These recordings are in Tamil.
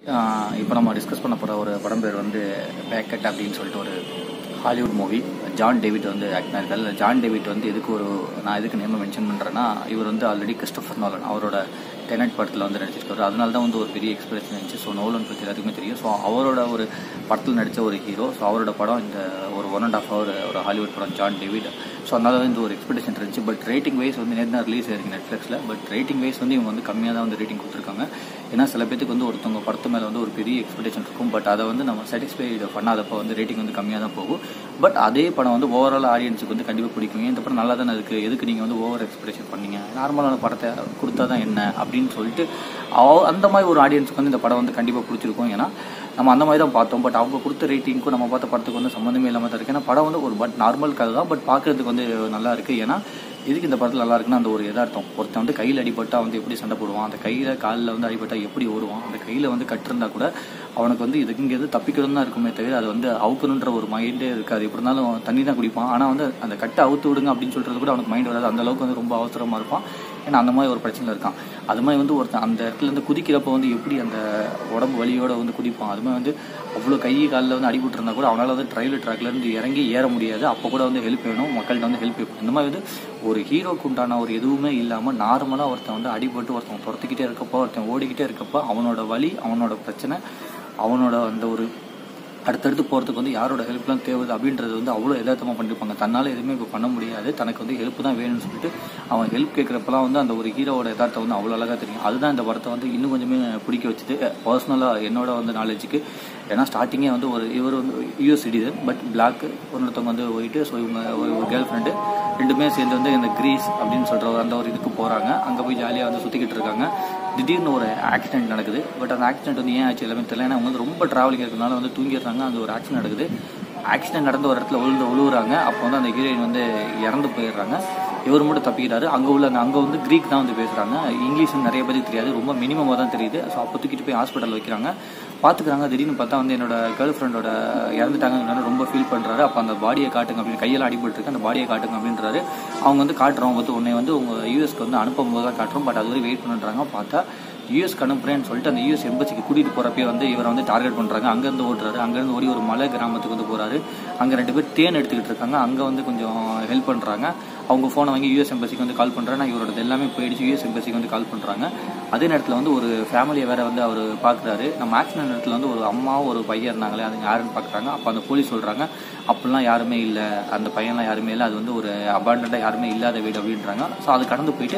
இப்போ நம்ம டிஸ்கஸ் பண்ண போகிற ஒரு படம் பேர் வந்து பேக்கெட் அப்படின்னு சொல்லிட்டு ஒரு ஹாலிவுட் மூவி ஜான் டேவிட் வந்து ஆக்ட் பண்ணியிருக்காரு ஜான் டேவிட் வந்து எதுக்கு ஒரு நான் எதுக்கு நேம் மென்ஷன் பண்ணுறேன்னா இவர் வந்து ஆல்ரெடி கிறிஸ்டோஃபர் நோலன் அவரோட டெனட் படத்தில் வந்து நடிச்சிருக்காரு அதனால தான் வந்து ஒரு பெரிய எக்ஸ்பீரியன்ஸ் இருந்துச்சு ஸோ நோலன் பற்றி எல்லாத்துக்குமே தெரியும் ஸோ அவரோட ஒரு படத்தில் நடித்த ஒரு ஹீரோ ஸோ அவரோட படம் இந்த ஒரு ஒன் அண்ட் ஆஃப் ஹவர் ஒரு ஹாலிவுட் படம் ஜான் டேவிட் ஸோ அதனால வந்து ஒரு எக்ஸ்பெக்டேஷன் இருந்துச்சு பட் ரேட்டிங் வைஸ் வந்து நேற்று தான் ரிலீஸ் ஆயிருக்கு நெட்ஃப்ளிக்ஸில் பட் ரேட்டிங் வைஸ் வந்து இவங்க வந்து கம்மியாக தான் வந்து ரேட்டிங் கொடுத்துருக்காங்க ஏன்னா சில பேத்துக்கு வந்து ஒருத்தவங்க படத்து மேலே வந்து ஒரு பெரிய எக்ஸ்பெக்டேஷன் இருக்கும் பட் அதை வந்து நம்ம சாட்டிஸ்ஃபைடு பண்ணாதப்போ வந்து ரேட்டிங் வந்து கம்மியாக தான் போகும் பட் அதே படம் வந்து ஓவரால் ஆடியன்ஸுக்கு வந்து கண்டிப்பாக பிடிக்கும் இந்த படம் நல்லா தானே இருக்குது எதுக்கு நீங்கள் வந்து ஓவர் எக்ஸ்பெக்டேஷன் பண்ணீங்க நார்மலான படத்தை கொடுத்தா தான் என்ன அப்படின்னு சொல்லிட்டு அவ- அந்த மாதிரி ஒரு ஆடியன்ஸுக்கு வந்து இந்த படம் வந்து கண்டிப்பாக பிடிச்சிருக்கும் ஏன்னா நம்ம அந்த மாதிரி தான் பார்த்தோம் பட் அவங்க கொடுத்த ரேட்டிங்க்கும் நம்ம பார்த்த படத்துக்கு வந்து சம்மந்தமே இல்லாமல் தான் இருக்குது ஏன்னா படம் வந்து ஒரு பட் நார்மல் கதை தான் பட் பார்க்கறதுக்கு வந்து நல்லா இருக்குது ஏன்னா எதுக்கு இந்த படத்தில் நல்லா இருக்குன்னா அந்த ஒரு எதார்த்தம் ஒருத்தன் வந்து கையில் அடிபட்டா வந்து எப்படி சண்டை போடுவான் அந்த கையில் காலில் வந்து அடிபட்டா எப்படி ஓடுவான் அந்த கையில் வந்து கட்டிருந்தா கூட அவனுக்கு வந்து இதுக்கு இங்கே எது தப்பிக்கணும் தான் இருக்குமே தவிர அது வந்து அவுக்கணுன்ற ஒரு மைண்டே இருக்காது எப்படி இருந்தாலும் தண்ணி தான் குடிப்பான் ஆனால் வந்து அந்த கட்டை அவுத்து விடுங்க அப்படின்னு சொல்றது கூட அவனுக்கு மைண்ட் வராது அந்த அளவுக்கு வந்து ரொம்ப அவசரமாக இருப்பான் ஏன்னா அந்த மாதிரி ஒரு பிரச்சனை இருக்கான் அது மாதிரி வந்து ஒருத்தன் அந்த இடத்துல இருந்து குதிக்கிறப்ப வந்து எப்படி அந்த உடம்பு வலியோட வந்து குதிப்பான் அது மாதிரி வந்து அவ்வளோ கை காலில் வந்து அடிபட்டு இருந்தா கூட அவனால் வந்து ட்ரைவில் ட்ராக்ல இருந்து இறங்கி ஏற முடியாது அப்போ கூட வந்து ஹெல்ப் வேணும் மக்கள்கிட்ட வந்து ஹெல்ப் வேணும் இந்த மாதிரி வந்து ஒரு ஹீரோக்கு உண்டான ஒரு எதுவுமே இல்லாமல் நார்மலாக ஒருத்தன் வந்து அடிபட்டு ஒருத்தன் துரத்திக்கிட்டே இருக்கப்போ ஒருத்தன் ஓடிக்கிட்டே இருக்கப்போ அவனோட வலி அவனோட பிரச்சனை அவனோட அந்த ஒரு அடுத்தடுத்து போகிறதுக்கு வந்து யாரோட ஹெல்ப்லாம் தேவை அப்படின்றது வந்து அவ்வளோ எதார்த்தமாக பண்ணிருப்பாங்க தன்னால் எதுவுமே இப்போ பண்ண முடியாது தனக்கு வந்து ஹெல்ப் தான் வேணும்னு சொல்லிட்டு அவன் ஹெல்ப் கேட்குறப்பெல்லாம் வந்து அந்த ஒரு ஹீரோவோட யதார்த்தம் வந்து அவ்வளோ அழகாக தெரியும் அதுதான் இந்த படத்தை வந்து இன்னும் கொஞ்சமே பிடிக்க வச்சுது பர்சனலாக என்னோட வந்து நாலேஜுக்கு ஏன்னா ஸ்டார்டிங்கே வந்து ஒரு இவர் வந்து யூஎஸ் சிட்டிசன் பட் பிளாக் இன்னொருத்தவங்க வந்து ஒயிட்டு ஸோ இவங்க ஒரு ஒரு கேர்ள் ஃப்ரெண்டு ரெண்டுமே சேர்ந்து வந்து இந்த கிரீஸ் அப்படின்னு சொல்கிற அந்த ஒரு இதுக்கு போகிறாங்க அங்கே போய் ஜாலியாக வந்து சுற்றிக்கிட்டு இருக்காங்க திடீர்னு ஒரு ஆக்சிடென்ட் நடக்குது பட் அந்த ஆக்சிடென்ட் வந்து ஏன் ஆச்சு எல்லாமே தெரியல ஏன்னா அவங்க வந்து ரொம்ப டிராவலிங் இருக்கிறதுனால வந்து தூங்கிடுறாங்க அங்கே ஒரு ஆக்சிடென்ட் நடக்குது ஆக்சிடென்ட் நடந்த ஒரு இடத்துல விழுந்து விழுவுறாங்க அப்போ வந்து அந்த ஹீரோயின் வந்து இறந்து போயிடுறாங்க இவர் மட்டும் தப்பிக்கிறாரு அங்கே உள்ள அங்கே வந்து க்ரீக் தான் வந்து பேசுகிறாங்க இங்கிலீஷ் நிறைய பேருக்கு தெரியாது ரொம்ப மினிமமாக தான் தெரியுது ஸோ அப்போ தூக்கிட்டு போய் ஹாஸ்பிட்டல் வைக்கிறாங்க பார்த்துக்கிறாங்க திடீர்னு பார்த்தா வந்து என்னோட கேர்ள் ஃப்ரெண்டோட இறந்துட்டாங்க ரொம்ப ஃபீல் பண்ணுறாரு அப்போ அந்த பாடியை காட்டுங்க அப்படின்னு கையெல்லாம் அடிபட்டுருக்கு அந்த பாடியை காட்டுங்க அப்படின்றாரு அவங்க வந்து காட்டுறோம் வந்து உன்னை வந்து உங்கள் யூஎஸ்க்கு வந்து அனுப்பும் போது தான் காட்டுறோம் பட் அது வரை வெயிட் பண்ணுறாங்க பார்த்தா யூஎஸ்க்கு அனுப்புறேன்னு சொல்லிட்டு அந்த யூஎஸ் எம்பசிக்கு கூட்டிகிட்டு போகிறப்பே வந்து இவரை வந்து டார்கெட் பண்ணுறாங்க அங்கேருந்து ஓடுறாரு அங்கேருந்து ஓடி ஒரு மலை கிராமத்துக்கு வந்து போகிறாரு அங்கே ரெண்டு பேர் தேன் எடுத்துக்கிட்டு இருக்காங்க அங்கே வந்து கொஞ்சம் ஹெல்ப் பண்ணுறாங்க அவங்க ஃபோனை வாங்கி யூஎஸ் எம்பசிக்கு வந்து கால் பண்ணுறாங்க இவரோட எல்லாமே போயிடுச்சு யூஎஸ் எம்பசிக்கு வந்து கால் பண்ணுறாங்க அதே நேரத்தில் வந்து ஒரு ஃபேமிலியை வேற வந்து அவர் பார்க்குறாரு நம்ம ஆக்சிடென்ட் நேரத்தில் வந்து ஒரு அம்மா ஒரு பையன் இருந்தாங்களே அது யாருன்னு பார்க்குறாங்க அப்போ அந்த போலீஸ் சொல்கிறாங்க அப்படிலாம் யாருமே இல்லை அந்த பையன்லாம் யாருமே இல்லை அது வந்து ஒரு அபாண்டண்டாக யாருமே இல்லாத வீடு அப்படின்றாங்க ஸோ அது கடந்து போயிட்டு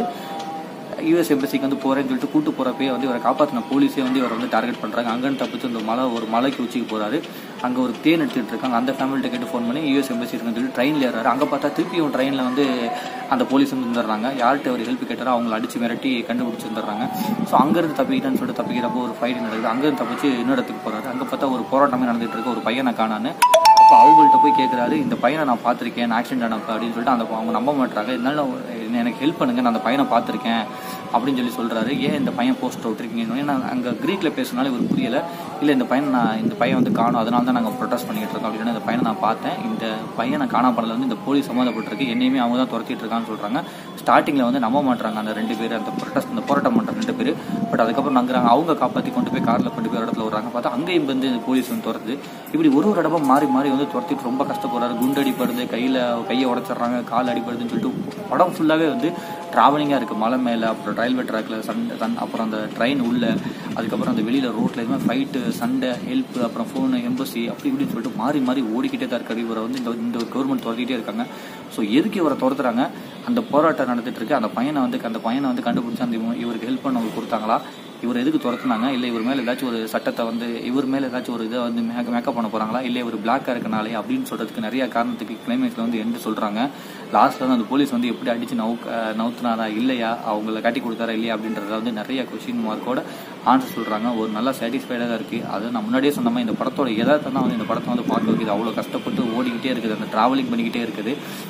யூஎஸ் எம்பசிக்கு வந்து போறேன்னு சொல்லிட்டு கூட்டு போறப்பே வந்து இவரை காப்பாற்றின போலீஸே வந்து இவரை வந்து டார்கெட் பண்றாங்க அங்கன்னு தப்பிச்சு இந்த மலை ஒரு மலைக்கு உச்சிக்கு போறாரு அங்க ஒரு தேன் எடுத்துட்டு இருக்காங்க அந்த ஃபேமிலிட்ட கேட்டு ஃபோன் பண்ணி யூஎஸ் எம்பசி இருக்குன்னு சொல்லி ட்ரெயின்ல ஏறாரு அங்க பார்த்தா திருப்பியும் ட்ரெயின்ல வந்து அந்த போலீஸ் வந்து வந்துடுறாங்க யார்கிட்ட ஒரு ஹெல்ப் கேட்டாரோ அவங்கள அடிச்சு மிரட்டி கண்டுபிடிச்சு வந்துடுறாங்க ஸோ அங்கிருந்து தப்பிக்கிட்டேன்னு சொல்லிட்டு தப்பிக்கிறப்போ ஒரு ஃபைட் நடக்குது அங்கிருந்து தப்பிச்சு இன்னொரு இடத்துக்கு போறாரு அங்க பார்த்தா ஒரு போராட்டமே நடந்துட்டு இருக்கு ஒரு பையனை காணான்னு அப்போ அவங்கள்ட்ட போய் கேட்குறாரு இந்த பையனை நான் பார்த்துருக்கேன் ஆக்சிடென்ட் ஆனப்ப அப்படின்னு சொல்லிட்டு அந்த அவங்க நம்ப மாட்டாங்க இருந்தாலும் என்ன- எனக்கு ஹெல்ப் பண்ணுங்க நான் அந்த பையனை பார்த்துருக்கேன் அப்படின்னு சொல்லி சொல்றாரு ஏன் இந்த பையன் போஸ்ட் விட்டுருக்கீங்க ஏன்னா அங்கே க்ரீக்ல பேசுனால இவருக்கு புரியல இல்லை இந்த பையனை நான் இந்த பையன் வந்து காணும் அதனால தான் நாங்கள் ப்ரொட்டஸ்ட் பண்ணிட்டு இருக்கோம் அப்படின்னு இந்த பையனை நான் பார்த்தேன் இந்த பையனை காணாப்படல வந்து இந்த போலீஸ் சம்மந்தப்பட்டிருக்கு என்னையுமே அவங்க தான் துரத்திட்டு இருக்கான்னு சொல்றாங்க ஸ்டார்டிங்ல வந்து நம்ப மாட்டாங்க அந்த ரெண்டு பேர் அந்த ப்ரொட்டஸ்ட் அந்த போராட்டம் பண்ற ரெண்டு பேர் பட் அதுக்கப்புறம் நங்குறாங்க அவங்க காப்பாற்றி கொண்டு போய் கார்ல கொண்டு போய் ஒரு இடத்துல விடுறாங்க பார்த்தா அங்கேயும் வந்து போலீஸ் வந்து துரத்துது இப்படி ஒரு ஒரு இடமா மாறி மாறி வந்து துரத்திட்டு ரொம்ப கஷ்டப்படுறாரு குண்டு அடிப்படுது கையில கையை உடச்சிடுறாங்க கால் அடிப்படுதுன்னு சொல்லிட்டு படம் ஃபுல்லாவே வந்து டிராவலிங்காக இருக்குது மலை மேலே அப்புறம் ரயில்வே ட்ராக்ல சண்டை சன் அப்புறம் அந்த ட்ரெயின் உள்ள அதுக்கப்புறம் அந்த வெளியில் ரோட்டில் எதுவுமே ஃபைட்டு சண்டை ஹெல்ப் அப்புறம் ஃபோனு எம்பசி அப்படி இப்படின்னு சொல்லிட்டு மாறி மாறி ஓடிக்கிட்டே தான் இருக்காரு இவரை வந்து இந்த இந்த கவர்மெண்ட் துரத்திட்டே இருக்காங்க ஸோ எதுக்கு இவரை துரத்துறாங்க அந்த போராட்டம் நடந்துட்டு இருக்கு அந்த பையனை வந்து அந்த பையனை வந்து கண்டுபிடிச்சு அந்த இவங்க- இவருக்கு ஹெல்ப் பண்ண அவங்க கொடுத்தாங்களா இவர் எதுக்கு துரத்துனாங்க இல்லை இவர் மேலே ஏதாச்சும் ஒரு சட்டத்தை வந்து இவர் மேலே ஏதாச்சும் ஒரு இதை வந்து மேக் மேக்கப் பண்ண போறாங்களா இல்லை இவர் பிளாக்காக இருக்கனாலே அப்படின்னு சொல்றதுக்கு நிறைய காரணத்துக்கு கிளைமேக்ஸில் வந்து எண்டு சொல்றாங்க லாஸ்ட்ல வந்து அந்த போலீஸ் வந்து எப்படி அடிச்சு நவுக்க நவுத்துனாரா இல்லையா அவங்கள கட்டி கொடுத்தாரா இல்லையா அப்படின்றத வந்து நிறைய கொஷின் மார்க்கோட ஆன்சர் சொல்றாங்க ஒரு நல்லா சாட்டிஸ்ஃபைடாக தான் இருக்கு அது நான் முன்னாடியே சொன்ன மாதிரி இந்த படத்தோட எதார்த்தம் தான் வந்து இந்த படத்தை வந்து பார்க்க வைக்குது அவ்வளோ கஷ்டப்பட்டு ஓடிக்கிட்டே இருக்குது அந்த டிராவலிங் பண்ணிக்கிட்டே இருக்குது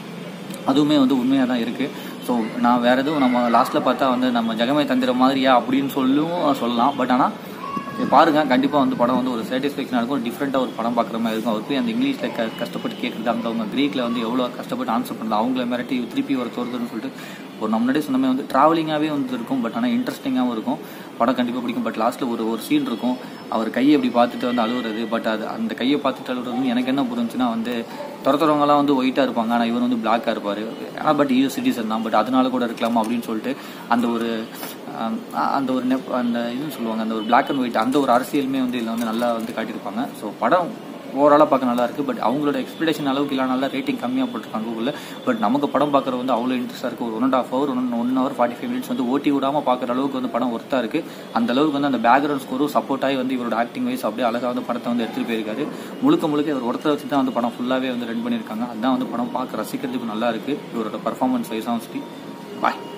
அதுவுமே வந்து உண்மையாக தான் இருக்குது ஸோ நான் வேற எதுவும் நம்ம லாஸ்ட்டில் பார்த்தா வந்து நம்ம ஜெகமே தந்திர மாதிரியா அப்படின்னு சொல்லும் சொல்லலாம் பட் ஆனால் இது பாருங்க கண்டிப்பாக வந்து படம் வந்து ஒரு சாட்டிஸ்ஃபேக்ஷனாக இருக்கும் டிஃப்ரெண்ட்டாக ஒரு படம் பார்க்குற மாதிரி இருக்கும் அவர் போய் அந்த இங்கிலீஷில் க கஷ்டப்பட்டு கேட்குறது அந்த அவங்க க்ரீக்கில் வந்து எவ்வளோ கஷ்டப்பட்டு ஆன்சர் பண்ணுறது அவங்கள மிரட்டி திருப்பி ஒரு தோறுதுன்னு சொல்லிட்டு ஒரு நம்ம முன்னாடியே சொன்ன மாதிரி வந்து ட்ராவலிங்காகவே வந்து இருக்கும் பட் ஆனால் இன்ட்ரெஸ்டிங்காகவும் இருக்கும் படம் கண்டிப்பாக பிடிக்கும் பட் லாஸ்ட்டில் ஒரு ஒரு சீன் இருக்கும் அவர் கையை இப்படி பார்த்துட்டு வந்து அழுகுறது பட் அது அந்த கையை பார்த்துட்டு அழுகுறது எனக்கு என்ன புரிஞ்சுன்னா வந்து துரத்துறவங்கலாம் வந்து ஒயிட்டாக இருப்பாங்க ஆனால் இவர் வந்து பிளாக்காக இருப்பார் ஆனால் பட் யூஎஸ் சிட்டிசன் தான் பட் அதனால கூட இருக்கலாமா அப்படின்னு சொல்லிட்டு அந்த ஒரு ஆம், அந்த ஒரு நெப் அந்த இதுன்னு சொல்லுவாங்க அந்த ஒரு பிளாக் அண்ட் ஒயிட் அந்த ஒரு அரசியலுமே வந்து இதில் வந்து நல்லா வந்து காட்டியிருப்பாங்க ஸோ படம் ஓவராலாக பார்க்க நல்லா இருக்கு பட் அவங்களோட எக்ஸ்பெக்டேஷன் அளவுக்கு இல்லை நல்லா ரேட்டிங் கம்மியாக போட்டிருக்காங்க கூகுளில் பட் நமக்கு படம் பார்க்குறது வந்து அவ்வளோ இன்ட்ரெஸ்ட்டாக இருக்குது ஒரு one and half hour one one hour forty five minutes வந்து ஓட்டி விடாமல் பார்க்குற அளவுக்கு வந்து படம் ஒர்த்தாக இருக்குது அந்த அளவுக்கு வந்து அந்த பேக்ரவுண்ட் ஸ்கோரும் சப்போர்ட் ஆகி வந்து இவரோட ஆக்டிங் வைஸ் அப்படியே அழகாக வந்து படத்தை வந்து எடுத்துகிட்டு போயிருக்காரு முழுக்க முழுக்க இவர் ஒருத்தரை வச்சு தான் வந்து படம் ஃபுல்லாகவே வந்து ரன் பண்ணியிருக்காங்க அதுதான் வந்து படம் பார்க்க ரசிக்கிறதுக்கு நல்லா இருக்குது இவரோட பர்ஃபார்மன்ஸ் வைஸாகவும் சரி பாய்